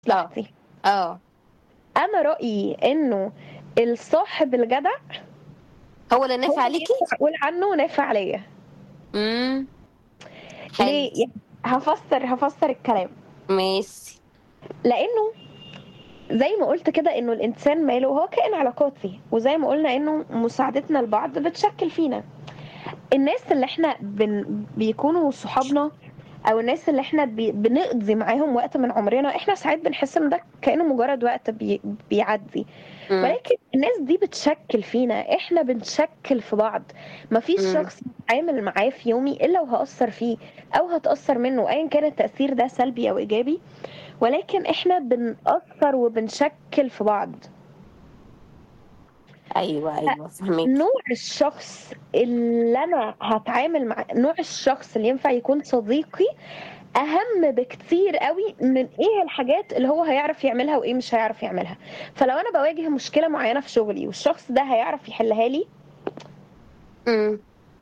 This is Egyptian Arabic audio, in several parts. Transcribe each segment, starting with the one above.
مصلحتي اه انا رايي انه الصاحب الجدع هو اللي هو نافع اللي عليكي ينفع اقول عنه نافع عليا امم حلو ليه يعني هفسر هفسر الكلام ماشي لانه زي ما قلت كده انه الانسان ماله هو كائن علاقاتي وزي ما قلنا انه مساعدتنا لبعض بتشكل فينا الناس اللي احنا بن بيكونوا صحابنا او الناس اللي احنا بي بنقضي معاهم وقت من عمرنا احنا ساعات بنحس ان ده كانه مجرد وقت بي بيعدي مم. ولكن الناس دي بتشكل فينا احنا بنشكل في بعض مفيش مم. شخص بتعامل معاه في يومي الا وهأثر فيه او هتأثر منه ايا كان التأثير ده سلبي او ايجابي ولكن احنا بنأثر وبنشكل في بعض ايوه ايوه فهمك نوع الشخص اللي انا هتعامل مع نوع الشخص اللي ينفع يكون صديقي اهم بكتير قوي من ايه الحاجات اللي هو هيعرف يعملها وايه مش هيعرف يعملها فلو انا بواجه مشكله معينه في شغلي والشخص ده هيعرف يحلها لي امم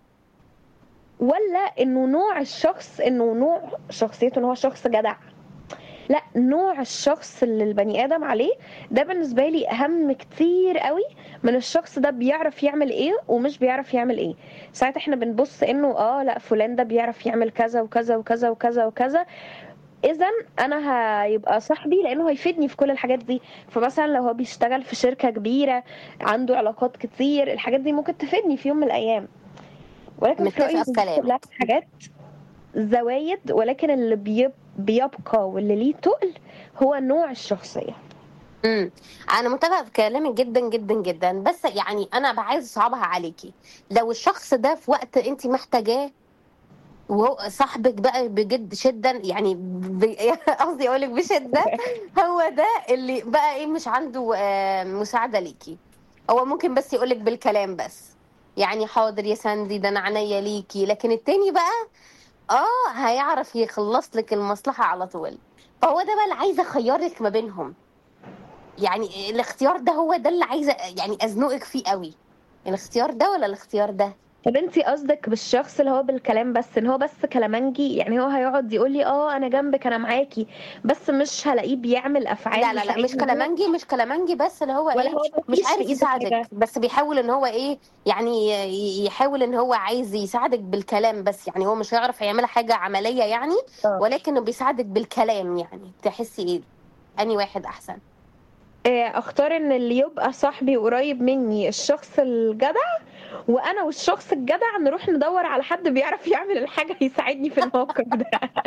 ولا انه نوع الشخص انه نوع شخصيته ان هو شخص جدع لا نوع الشخص اللي البني ادم عليه ده بالنسبه لي اهم كتير قوي من الشخص ده بيعرف يعمل ايه ومش بيعرف يعمل ايه ساعات احنا بنبص انه اه لا فلان ده بيعرف يعمل كذا وكذا وكذا وكذا وكذا اذا انا هيبقى صاحبي لانه هيفيدني في كل الحاجات دي فمثلا لو هو بيشتغل في شركه كبيره عنده علاقات كتير الحاجات دي ممكن تفيدني في يوم من الايام ولكن في متفقة رايي في دي كلامك. كلها حاجات زوايد ولكن اللي بيب بيبقى واللي ليه تقل هو نوع الشخصيه امم انا متفق في كلامك جدا جدا جدا بس يعني انا بقى عايز اصعبها عليكي لو الشخص ده في وقت انت محتاجاه وهو صاحبك بقى بجد شدا يعني ب- قصدي اقول لك بشده هو ده اللي بقى ايه مش عنده آه، مساعده ليكي هو ممكن بس يقول لك بالكلام بس يعني حاضر يا ساندي ده انا عينيا ليكي لكن التاني بقى اه هيعرف يخلص لك المصلحه على طول فهو ده بقى اللي عايزه اخيرك ما بينهم يعني الاختيار ده هو ده اللي عايزه يعني ازنقك فيه قوي الاختيار ده ولا الاختيار ده طب انتي قصدك بالشخص اللي هو بالكلام بس ان هو بس كلامنجي يعني هو هيقعد يقول لي اه انا جنبك انا معاكي بس مش هلاقيه بيعمل افعال لا لا لا مش تساعدني هو- كلامنجي مش كلامنجي بس اللي هو ولا ايه هو مش مفيش في عارف ايده يساعدك حاجة. بس بيحاول ان هو ايه يعني ي- يحاول ان هو عايز يساعدك بالكلام بس يعني هو مش هيعرف يعملها حاجه عمليه يعني اه. ولكنه بيساعدك بالكلام يعني تحسي ايه اني واحد احسن آه، اختار ان اللي يبقى صاحبي قريب مني الشخص الجدع وانا والشخص الجدع نروح ندور على حد بيعرف يعمل الحاجه يساعدني في الموقف ده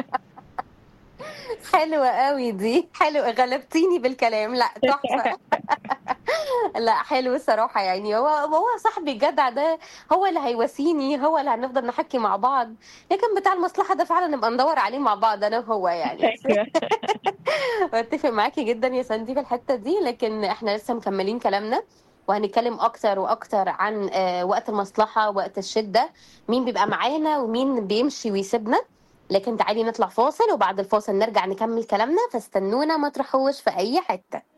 حلوة قوي دي حلو غلبتيني بالكلام لا تحفة لا حلو الصراحة يعني هو هو صاحبي الجدع ده هو اللي هيواسيني هو اللي هنفضل نحكي مع بعض لكن بتاع المصلحة ده فعلا نبقى ندور عليه مع بعض انا وهو يعني بتفق معاكي جدا يا ساندي في الحتة دي لكن احنا لسه مكملين كلامنا وهنتكلم اكتر واكتر عن آه، وقت المصلحة وقت الشدة مين بيبقى معانا ومين بيمشي ويسيبنا لكن تعالي نطلع فاصل وبعد الفاصل نرجع نكمل كلامنا فاستنونا ما تروحوش في اي حتة